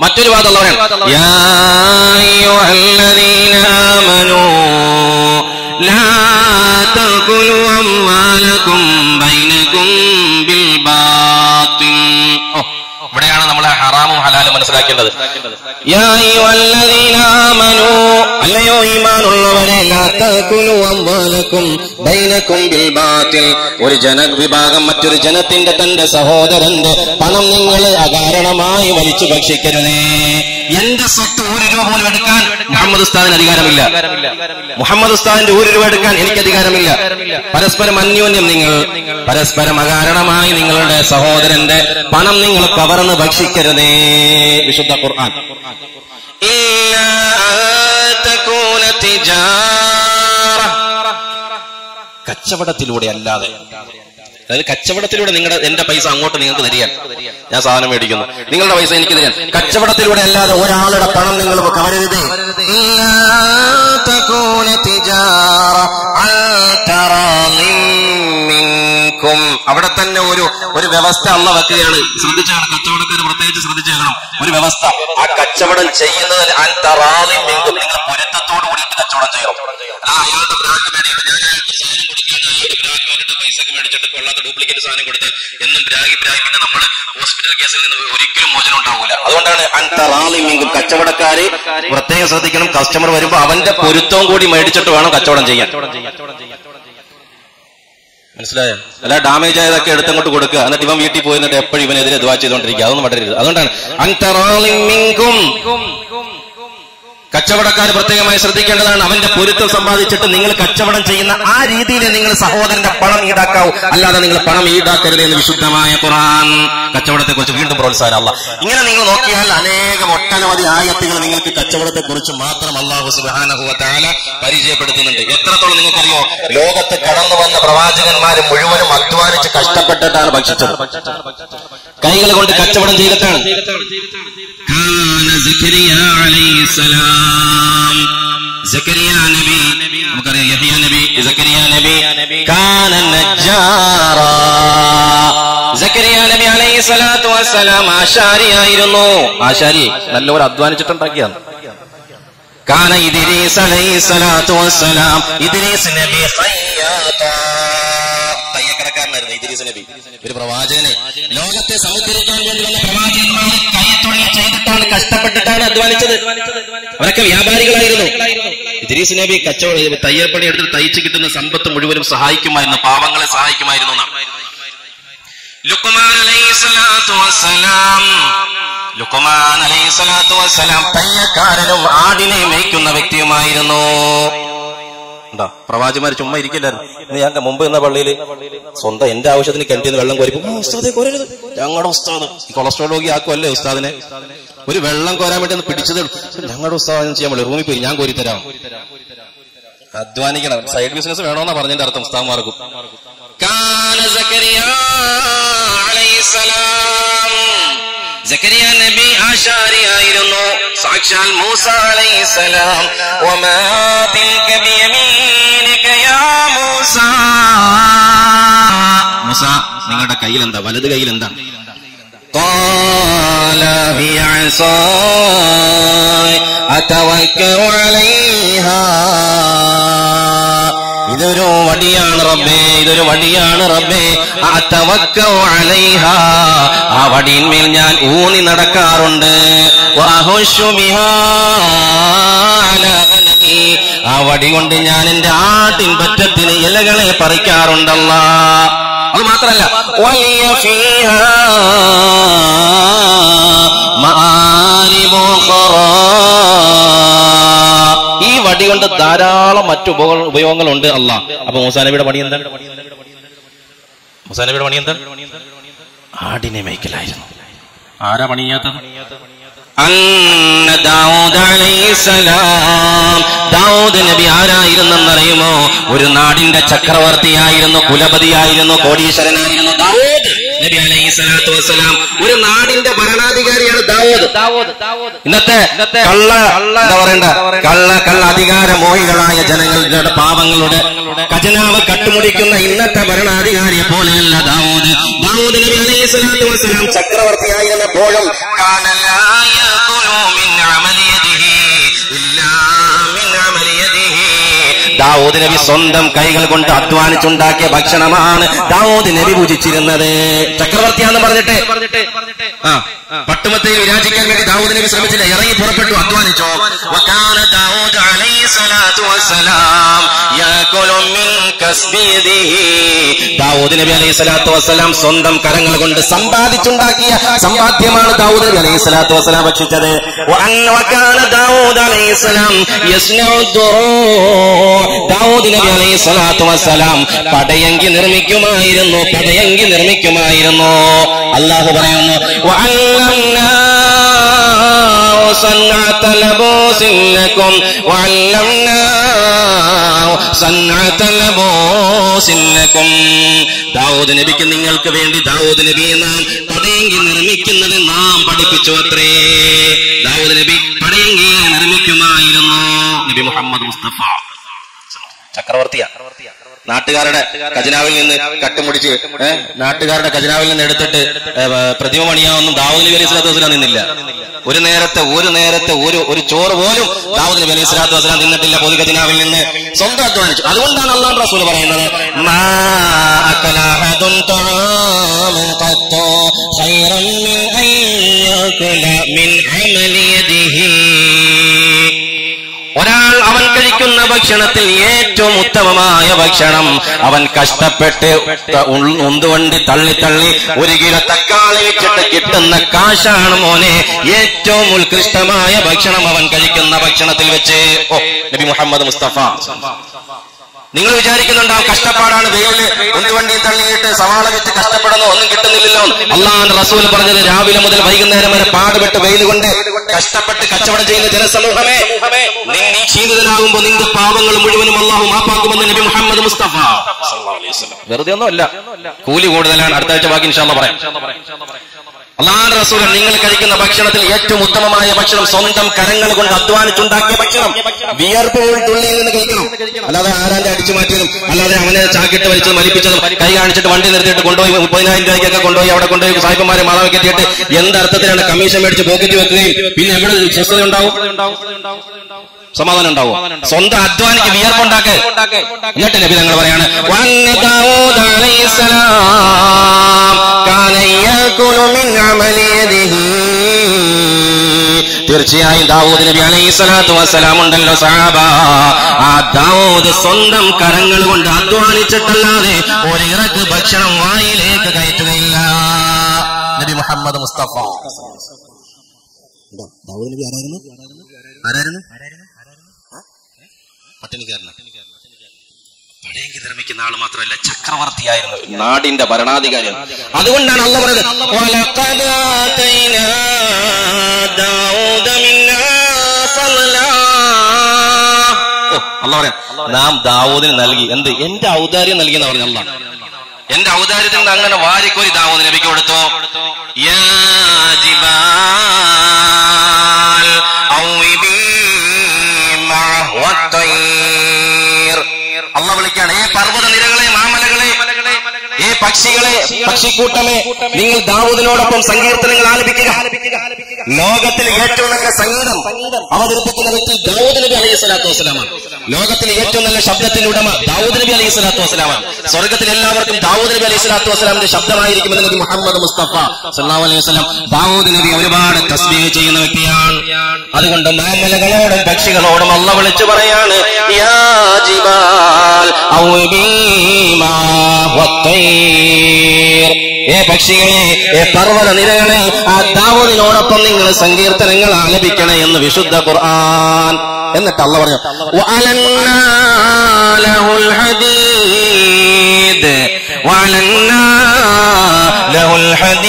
മറ്റൊരു വാദം അള്ളാഹു യാ അയ്യുഹല്ലദീന ആമനൂ ലാ തഅകുലു അംവാലകും ബൈനകും ബിൽ ബാത്തിൽ ഓ ഇവിടെയാണ് നമ്മൾ ഹറാമും ഹലാലും മനസ്സിലാക്കേണ്ടത് യാ അയ്യുഹല്ലദീന ആമനൂ അല്ലയോ ഈമാനുള്ളവരെ ലാ തഅകുലു അംവാലകും ബൈനകും ബിൽ ബാത്തിൽ ഒരു ജനവിഭാഗം മറ്റൊരു ജനത്തിന്റെ തന്റെ സഹോദരന്റെ പണം നിങ്ങൾ അകാരണമായി വലിച്ചു ഭക്ഷിക്കരുതേ എന്റെ സ്വത്ത് ഒരു രൂപ പോലും എടുക്കാൻ മുഹമ്മദ് ഉസ്താദിന് അധികാരമില്ല മുഹമ്മദ് ഉസ്താദിന്റെ ഒരു രൂപ എടുക്കാൻ എനിക്ക് അധികാരമില്ല പരസ്പരം അന്യോന്യം നിങ്ങൾ പരസ്പരം അകാരണമായി നിങ്ങളുടെ സഹോദരന്റെ പണം നിങ്ങൾ കവർന്ന് ഭക്ഷിക്കരുതേ വിശുദ്ധ ഖുർആൻ ഇല്ലാ അൻ തകൂന തിജാറ. കച്ചവടത്തിലൂടെ അല്ലാതെ അതായത് കച്ചവടത്തിലൂടെ നിങ്ങളുടെ എന്റെ പൈസ അങ്ങോട്ട് നിങ്ങൾക്ക് തരികയാൻ ഞാൻ സാധനം മേടിക്കുന്നു നിങ്ങളുടെ പൈസ എനിക്ക് തരാൻ കച്ചവടത്തിലൂടെ അല്ലാതെ ഒരാളുടെ പണം നിങ്ങൾ കവരരുത് ഇല്ലാ തകൂന തിജാറ അൻ തറാളിൻ മിൻകും. അവിടെ തന്നെ ഒരു ഒരു വ്യവസ്ഥ അള്ള വെക്കുകയാണ് ശ്രദ്ധിച്ചാണ് കച്ചവടക്കാർ പ്രത്യേകിച്ച് ശ്രദ്ധിച്ചേക്കണം ഒരു വ്യവസ്ഥ ആ കച്ചവടം ചെയ്യുന്നതിന് അൻ തറാളിൻ മിൻകും. നിങ്ങൾ പൊരുത്തത്തോട് കൂടിയിട്ട് കച്ചവടം ചെയ്യണം ആ അയാളുടെ ബ്രാൻഡ് മേടിയിട്ട് ഞാൻ അയാൾക്ക് സാധനം കൊടുക്കുകയാണ് അയാളുടെ ബ്രാൻഡ് വേണ്ടിയിട്ട് പൈസ ഒക്കെ മേടിച്ചിട്ട് കൊള്ളാത്ത ഡ്യൂപ്ലിക്കേറ്റ് സാധനം കൊടുത്ത് എന്നും ബ്രാഗി ബ്രാഗി പിന്നെ നമ്മൾ ഹോസ്പിറ്റൽ കേസിൽ നിന്ന് ഒരിക്കലും മോചനം ഉണ്ടാവില്ല അതുകൊണ്ടാണ് അൻതറാളിമിങ്കും കച്ചവടക്കാര് പ്രത്യേകം ശ്രദ്ധിക്കണം കസ്റ്റമർ വരുമ്പോ അവന്റെ പൊരുത്തവും കൂടി മേടിച്ചിട്ട് വേണം കച്ചവടം ചെയ്യാൻ മനസ്സിലായോ അല്ല ഡാമേജ് ആയതൊക്കെ എടുത്തങ്ങോട്ട് കൊടുക്കുക എന്നിട്ട് ഇവൻ വീട്ടിൽ പോയി എന്നിട്ട് എപ്പോഴും ഇവനെതിരെ ദുവാ ചെയ്തുകൊണ്ടിരിക്കുക അതൊന്നും വളരരുത് അതുകൊണ്ടാണ് അൻതറാളിമിങ്കും കച്ചവടക്കാർ പ്രത്യേകമായി ശ്രദ്ധിക്കേണ്ടതാണ് അവന്റെ പൊരുത്തം സമ്പാദിച്ചിട്ട് നിങ്ങൾ കച്ചവടം ചെയ്യുന്ന ആ രീതിയിൽ നിങ്ങൾ സഹോദരന്റെ പണം ഈടാക്കാവൂ അല്ലാതെ നിങ്ങൾ പണം ഈടാക്കരുത് എന്ന് വിശുദ്ധമായ ഖുർആൻ കച്ചവടത്തെ കുറിച്ച് വീണ്ടും പ്രോത്സാഹനം അല്ല ഇങ്ങനെ നിങ്ങൾ നോക്കിയാൽ അനേകം ഒട്ടനവധി ആയത്തുകൾ നിങ്ങൾക്ക് കച്ചവടത്തെ കുറിച്ച് മാത്രം അള്ളാഹു സുബാനഹുവത്താല പരിചയപ്പെടുത്തുന്നുണ്ട് എത്രത്തോളം നിങ്ങൾക്കറിയോ ലോകത്ത് കടന്നു വന്ന പ്രവാചകന്മാര് മുഴുവനും അധ്വാനിച്ച് കഷ്ടപ്പെട്ടിട്ടാണ് ഭക്ഷിച്ചത് കൈകൾ കൊണ്ട് കച്ചവടം ചെയ്തിട്ടാണ് كان زكريا عليه السلام زكريا നബി നമുക്കറിയാം യഹിയ നബി സക്കരിയ നബി കാന നജ്ജാറ സക്കരിയ നബി അലൈഹി സ്വലാത്തു വസ്സലാം ആശാരിയായിരുന്നു ആശാരി നല്ലപോലെ അധ്വാനിച്ചിട്ടുണ്ടാക്കിയാണ് കാന ഇദ്രീസ് അലൈഹി സ്വലാത്തു വസ്സലാം ഇദ്രീസ് നബി ഖയ്യാത്ത തയ്യക്കടക്കാരനായിരുന്നു ഇദ്രീസ് നബി ഒരു പ്രവാചകന് ലോകത്തെ സമുദ്രിക്കാൻ വേണ്ടി വന്ന പ്രവാചകന്മാർ കൈത്തൊഴിൽ ചെയ്തിട്ടാണ് കഷ്ടപ്പെട്ടിട്ടാണ് അധ്വാനിച്ചത് അവരൊക്കെ വ്യാപാരികളായിരുന്നു ഇദ്രീസ് നബി കച്ചവടം തയ്യൽപ്പണി എടുത്ത് തയ്ച്ചു കിട്ടുന്ന സമ്പത്ത് മുഴുവനും സഹായിക്കുമായിരുന്നു പാവങ്ങളെ സഹായിക്കുമായിരുന്നു എന്നാണ് ലുക്മാൻ അലൈഹി സ്വലാത്തു വസ്സലാം ലുക്മാൻ അലൈഹി സ്വലാത്തു വസ്സലാം തയ്യക്കാരനും ആടിനെ മേയ്ക്കുന്ന വ്യക്തിയുമായിരുന്നു ഉണ്ടോ പ്രവാചിമാര് ചുമ്മാ ഇരിക്കില്ലായിരുന്നു ഇന്ന് ഞാൻ മുമ്പ് നിന്ന പള്ളിയിൽ സ്വന്തം എന്റെ ആവശ്യത്തിന് കിണറ്റിന്ന് വെള്ളം കോരിപ്പോ "ആ, ഉസ്താദെ കോരരുത് ഞങ്ങളുടെ ഉസ്താദ് ഈ കൊളസ്ട്രോൾ രോഗി ആക്കുമല്ലേ ഉസ്താദിനെ ഒരു വെള്ളം കോരാൻ വേണ്ടി ഒന്ന് പിടിച്ചത് ഞങ്ങളുടെ ഉസ്താദ് ചെയ്യാൻ പറ്റില്ല റൂമിൽ പോയി ഞാൻ കോരി തരാം അധ്വാനിക്കണം സൈഡ് ബിസിനസ് വേണമെന്നാ പറഞ്ഞതിന്റെ അർത്ഥം ഉസ്താദ്മാർക്കും കാന സക്കരിയ അലൈഹിസ്സലാം സക്കരിയ നബി ആശാരിയായിരുന്നു സാക്ഷാൽ മൂസ അലൈഹിസ്സലാം വമാ തിൽക ബിയമീനിക യാ മൂസ മൂസ നിങ്ങളുടെ കയ്യിൽ എന്താ വലത് കയ്യിൽ എന്താ قال هي عصاي أتوكأ عليها ഇതൊരു വടിയാണ് റബ്ബേ ഇതൊരു വടിയാണ് റബ്ബേ അത്തവക്കൗ അലൈഹ ആ വടിയിന്മേൽ ഞാൻ ഊന്നി നടക്കാറുണ്ട് വഅഹുശു ബിഹാ അലാ ഗനമി. ആ വടി കൊണ്ട് ഞാൻ എന്റെ ആട്ടിൻ പറ്റത്തിന് ഇലകളെ പറിക്കാറുണ്ടല്ല അത് മാത്രല്ല വലിയ ഫീഹാ മആരിബു ഖറാ. ഈ വടി കൊണ്ട് ധാരാളം മറ്റു ഉപക- ഉപയോഗങ്ങളുണ്ട് അല്ല അപ്പൊ മൂസാനബിയുടെ പണി എന്താണ് മൂസാനബിയുടെ പണി എന്താണ് ആടിനെ മേയ്ക്കലായിരുന്നു ആരാ പണിയാത്തത് അന്ന ദാവൂദ് അലൈഹിസ്സലാം ദാവൂദ് നബി ആരായിരുന്നെന്നറിയുമോ ഒരു നാടിന്റെ ചക്രവർത്തിയായിരുന്നു കുലപതിയായിരുന്നു കോടീശ്വരനായിരുന്നു ദാവൂദ് നബി അലൈഹി സ്വലാത്തു വസ്സലാം ഒരു നാടിന്റെ ഭരണാധികാരിയാണ് ദാവൂദ് ഇന്നത്തെ കള്ള എന്താ പറയണ്ട കള്ള കള്ള അധികാര മോഹികളായ ജനങ്ങളുടെ പാവങ്ങളുടെ ഖജനാവ് കട്ടുമുടിക്കുന്ന ഇന്നത്തെ ഭരണാധികാരിയെ പോലെയല്ല ദാവൂദ് ദാവൂദ് നബി അലൈഹി സ്വലാത്തു വസ്സലാം ചക്രവർത്തിയായിരുന്നപ്പോഴും കാന ലാ യഖുലു ദാവൂദ് നബി സ്വന്തം കൈകൾ കൊണ്ട് അധ്വാനിച്ചുണ്ടാക്കിയ ഭക്ഷണമാണ് ദാവൂദ് നബി ഭുജിച്ചിരുന്നത് ചക്രവർത്തിയാന്ന് പറഞ്ഞിട്ട് ആ പട്ടുമത്തയിൽ വിരാജിക്കാൻ വേണ്ടി ദാവൂദ് നബി ശ്രമിച്ചില്ല ഇറങ്ങി പുറപ്പെട്ടു അധ്വാനിച്ചോ وكان داود عليه الصلاة والسلام يأكل من كسب يده ദാവൂദ് നബി അലൈഹി സ്വലാത്തു വസ്സലാം സ്വന്തം കരങ്ങൾ കൊണ്ട് സമ്പാദിച്ചുണ്ടാക്കിയ സമ്പാദ്യമാണ് ദാവൂദ് നബി അലൈഹി സ്വലാത്തു വസ്സലാം ഭക്ഷിച്ചത് وأن وكان داود عليه السلام يصنع الدروع ദാവൂദ് നബി അലൈഹി സ്വലാത്തു വസ്സലാം പടയങ്കി നിർമ്മിക്കുമായിരുന്നു പടയങ്കി നിർമ്മിക്കുമായിരുന്നു അള്ളാഹു പറയുന്നു وعلمناه صنعة لبوس لكم وعلمناه صنعة لبوس لكم ദാവൂദ് നബിക്ക് നിങ്ങൾക്ക് വേണ്ടി ദാവൂദ് നബിയെ നാം പടയങ്കി നിർമ്മിക്കുന്നത് നാം പഠിപ്പിച്ചു അത്രേ ദാവൂദ് നബി പടയങ്കി നിർമ്മിക്കുമായിരുന്നു നബി മുഹമ്മദ് മുസ്തഫ ചക്രവർത്തിയാ നാട്ടുകാരുടെ ഖജനാവിൽ നിന്ന് കട്ടുമുടിച്ച് ഏ, നാട്ടുകാരുടെ ഖജനാവിൽ നിന്ന് എടുത്തിട്ട് ഏ, പ്രതിമ പണിയാവൊന്നും ദാവൂദ് നബി അലൈഹി സ്വലാത്തു വസ്സലാം നിന്നില്ല ഒരു നേരത്തെ ഒരു നേരത്തെ ഒരു ഒരു ചോറ് പോലും ദാവൂദ് നബി അലൈഹി സ്വലാത്തു വസ്സലാം തിന്നിട്ടില്ല പൊതു ഖജനാവിൽ നിന്ന് സ്വന്തം അധ്വാനിച്ചു അതുകൊണ്ടാണ് അള്ളാഹ് റസൂൽ പറയുന്നത് മാ അകല അഹദുൻ തആമൻ ഖത്തു ഖൈറൻ മിൻ അൻ യഅകുല മിൻ അമലി യദിഹി ഒരാൾ അവൻ കഴിക്കുന്ന ഭക്ഷണത്തിൽ ഏറ്റവും ഉത്തമമായ ഭക്ഷണം അവൻ കഷ്ടപ്പെട്ട് ത- ഉൾ- ഉന്തുവണ്ടി തള്ളി തള്ളി ഒരു കിലോ തക്കാളി വെച്ചിട്ട് കിട്ടുന്ന കാശാണ് മോനെ ഏറ്റവും ഉത്കൃഷ്ടമായ ഭക്ഷണം അവൻ കഴിക്കുന്ന ഭക്ഷണത്തിൽ വെച്ച് ഓ നബി മുഹമ്മദ് മുസ്തഫ നിങ്ങൾ വിചാരിക്കുന്നുണ്ടാവും കഷ്ടപ്പാടാണ് വെയില് ഉന്തുവണ്ടി തള്ളിയിട്ട് സവാള വെച്ച് കഷ്ടപ്പെടുന്നു ഒന്നും കിട്ടുന്നില്ലല്ലോ അള്ളാഹ് റസൂൽ പറഞ്ഞത് രാവിലെ മുതൽ വൈകുന്നേരം വരെ പാടുപെട്ട് വെയിൽ കൊണ്ട് കഷ്ടപ്പെട്ട് കച്ചവടം ചെയ്യുന്ന ജനസമൂഹമേ നീ നീ ക്ഷീണിതനാകുമ്പോ നിന്റെ പാവങ്ങൾ മുഴുവനും അള്ളാഹു മാപ്പാക്കുമെന്ന് നബി മുഹമ്മദ് മുസ്തഫ വെറുതെ ഒന്നുമല്ല കൂലി കൂടുതലാണ് അടുത്ത ആഴ്ച ബാക്കി ഇൻഷാല്ല പറയാം അള്ളാഹ് റസൂൽ നിങ്ങൾ കഴിക്കുന്ന ഭക്ഷണത്തിൽ ഏറ്റവും ഉത്തമമായ ഭക്ഷണം സ്വന്തം കരങ്ങൾ കൊണ്ട് അധ്വാനിച്ചുണ്ടാക്കിയ ഭക്ഷണം വിയർപ്പ് പോലും തുള്ളിയിൽ നിന്ന് കഴിക്കണം അല്ലാതെ ആരാന്റെ അടിച്ചു മാറ്റിയതും അല്ലാതെ അവനെ ചാക്കിട്ട് വലിച്ചതും വലിപ്പിച്ചതും കൈ കാണിച്ചിട്ട് വണ്ടി നിർത്തിയിട്ട് കൊണ്ടുപോയി മുപ്പതിനായിരം രൂപയ്ക്കൊക്കെ കൊണ്ടുപോയി അവിടെ കൊണ്ടുപോയി സാഹിബന്മാരെ മാതാവ് കെട്ടിയിട്ട് എന്ത് അർത്ഥത്തിലാണ് കമ്മീഷൻ മേടിച്ച് പോക്കറ്റ് വെക്കുകയും പിന്നെ എവിടെ സ്വസ്ഥത ഉണ്ടാവും സമാധാനം ഉണ്ടാവും സ്വന്തം അധ്വാനിക്ക് വിയർപ്പുണ്ടാക്ക് എന്നിട്ട് നബി തങ്ങൾ പറയാണ് വന്ന ദാവൂദ് അലൈഹിസ്സലാം കാന യഅകുലു മിൻ അമലി യദിഹി തീർച്ചയായും ദാവൂദ് നബി അലൈഹി സ്വലാത്തു വസ്സലാം ഉണ്ടല്ലോ സഹാബ ആ ദാവൂദ് സ്വന്തം കരങ്ങൾ കൊണ്ട് അധ്വാനിച്ചിട്ടല്ലാതെ ഒരു ഇറക്ക് ഭക്ഷണം വായിലേക്ക് കയറ്റുകയില്ല നബി മുഹമ്മദ് മുസ്തഫ ദാവൂദ് നബി ആരായിരുന്നു ആരായിരുന്നു പട്ടിണിക്കാരനാണ് പടയെങ്കിൽ നിർമ്മിക്കുന്ന ആൾ മാത്രമല്ല ചക്രവർത്തിയായിരുന്നു നാടിന്റെ ഭരണാധികാരിയാണ് അതുകൊണ്ടാണ് അള്ള പറയുന്നത് "വലഖദ് ആതൈനാ ദാവൂദ മിന്നാ ഫളലാ." ഓ, അള്ള പറയാം നാം ദാവൂദിന് നൽകി എന്ത് എന്റെ ഔദാര്യം നൽകി എന്ന് പറഞ്ഞ അള്ള എന്റെ ഔദാര്യത്തിൽ നിന്ന് അങ്ങനെ വാരിക്കോരി ദാവൂദ് നബിക്ക് കൊടുത്തു യാ ജിബാൽ ഔബി മഅഹു വത്തയ്ർ. അള്ള വിളിക്കാണ് ഏ പർവ്വത നിരകളെ മാമലകളെ ഏ പക്ഷികളെ പക്ഷിക്കൂട്ടമേ നിങ്ങൾ ദാവൂദിനോടൊപ്പം സങ്കീർത്തനങ്ങൾ ആലപിക്കുക ലോകത്തിലെ ഏറ്റവും നല്ല സംഗീതം അവതരിപ്പിക്കുന്ന വ്യക്തി ദാവൂദ് നബി അലൈഹി സ്വലാത്തു വസ്സലാമാണ് ലോകത്തിലെ ഏറ്റവും നല്ല ശബ്ദത്തിന്റെ ഉടമ ദാവൂദ് നബി അലൈഹി സ്വലാത്തു വസ്സലാമാണ് സ്വർഗത്തിൽ എല്ലാവർക്കും ദാവൂദ് നബി അലൈഹി സ്വലാത്തു വസ്സലാമിന്റെ ശബ്ദമായിരിക്കുമെന്ന് നബി മുഹമ്മദ് മുസ്തഫ സല്ലല്ലാഹു അലൈഹി വസല്ലം ദാവൂദ് നബി ഒരുപാട് തസ്ബീഹ് ചെയ്യുന്ന വ്യക്തിയാണ് അതുകൊണ്ട് മാമലകളോടും പക്ഷികളോടും അള്ള വിളിച്ചു പറയാണ് യാ ജിബാൽ ഔബി മാ വത്തയ്ർ. ഏ പക്ഷികളെ ഏ പർവ്വത നിരകളെ ആ ദാവൂദിനോടൊപ്പം നിങ്ങൾ സങ്കീർത്തനങ്ങൾ ആലപിക്കണേ എന്ന് വിശുദ്ധ ഖുർആൻ എന്നിട്ട് അള്ള പറഞ്ഞു "വഅലന്നാ ലഹുൽ ഹദീദ് വഅലന്നാ ലഹുൽ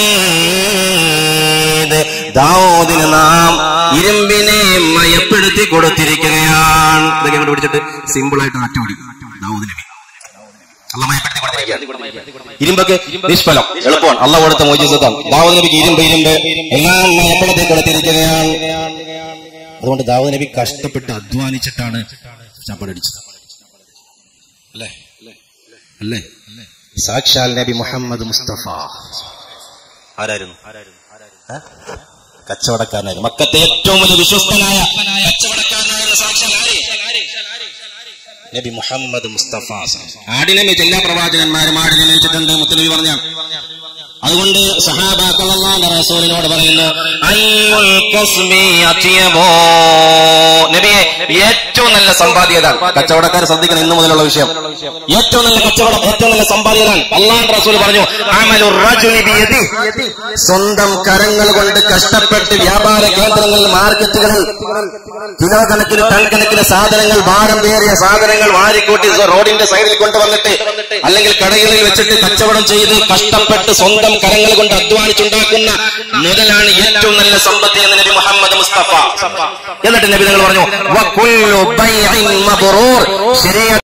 ഹദീദ് ദാവൂദിന് നാം ഇരുമ്പിനെ മയപ്പെടുത്തി കൊടുത്തിരിക്കുകയാണ് ഇതൊക്കെ അങ്ങോട്ട് പിടിച്ചിട്ട് സിമ്പിൾ ആയിട്ട് ഒറ്റ പിടിക്കും ദാവൂദ് നബി അള്ള മയപ്പെടുത്തി കൊടുത്തിരിക്കുകയാണ് ഇരുമ്പൊക്കെ നിഷ്ഫലം എളുപ്പമാണ് അള്ള കൊടുത്ത മോചിതത്വം ദാവൂദ് നബിക്ക് ഇരുമ്പ് ഇരുമ്പ് എല്ലാം മയപ്പെടുത്തി കൊടുത്തിരിക്കുകയാണ് അതുകൊണ്ട് ദാവൂദ് നബി കഷ്ടപ്പെട്ട് അധ്വാനിച്ചിട്ടാണ് ചപ്പടടിച്ചത് അല്ലേ അല്ലേ സാക്ഷാൽ നബി മുഹമ്മദ് മുസ്തഫ ആരായിരുന്നു ഏ? കച്ചവടക്കാരനായിരുന്നു മക്കത്തെ ഏറ്റവും വലിയ വിശ്വസ്തനായ കച്ചവടക്കാരനായിരുന്ന സാക്ഷാൽ ആര് നബി മുഹമ്മദ് മുസ്തഫ ആടിനെ മേച്ച് എല്ലാ പ്രവാചകന്മാരും ആടിനെ മേച്ചിട്ടുണ്ട് മുത്തനബി പറഞ്ഞ അതുകൊണ്ട് സഹാബാക്കൾ അള്ളാന്റെ റസൂലിനോട് പറയുന്നു അയ്യുൽ കസ്ബി അത്യബോ നബിയെ ഏറ്റവും നല്ല സമ്പാദ്യതാണ് കച്ചവടക്കാർ ശ്രദ്ധിക്കണം ഇന്നു മുതലുള്ള വിഷയം ഏറ്റവും നല്ല കച്ചവടം ഏറ്റവും നല്ല സമ്പാദ്യതാണ് അള്ളാന്റെ റസൂൽ പറഞ്ഞു അമലു റജുലി ബിയദി സ്വന്തം കരങ്ങൾ കൊണ്ട് കഷ്ടപ്പെട്ട് വ്യാപാര കേന്ദ്രങ്ങളിൽ മാർക്കറ്റുകളിൽ കിലോ കണക്കിന് ടൺ കണക്കിന് സാധനങ്ങൾ ഭാരം പേറിയ സാധനങ്ങൾ വാരിക്കൂട്ടി റോഡിന്റെ സൈഡിൽ കൊണ്ടുവന്നിട്ട് അല്ലെങ്കിൽ കടകളിൽ വെച്ചിട്ട് കച്ചവടം ചെയ്ത് കഷ്ടപ്പെട്ട് സ്വന്തം കരങ്ങൾ കൊണ്ട് അധ്വാനിച്ചുണ്ടാക്കുന്ന മുതലാണ് ഏറ്റവും നല്ല സമ്പത്ത് എന്ന് നബി മുഹമ്മദ് മുസ്തഫ എന്നിട്ട് നബി നിങ്ങൾ പറഞ്ഞു "വകുല്ലു ബൈഇൻ മബ്റൂർ." ശരിയായ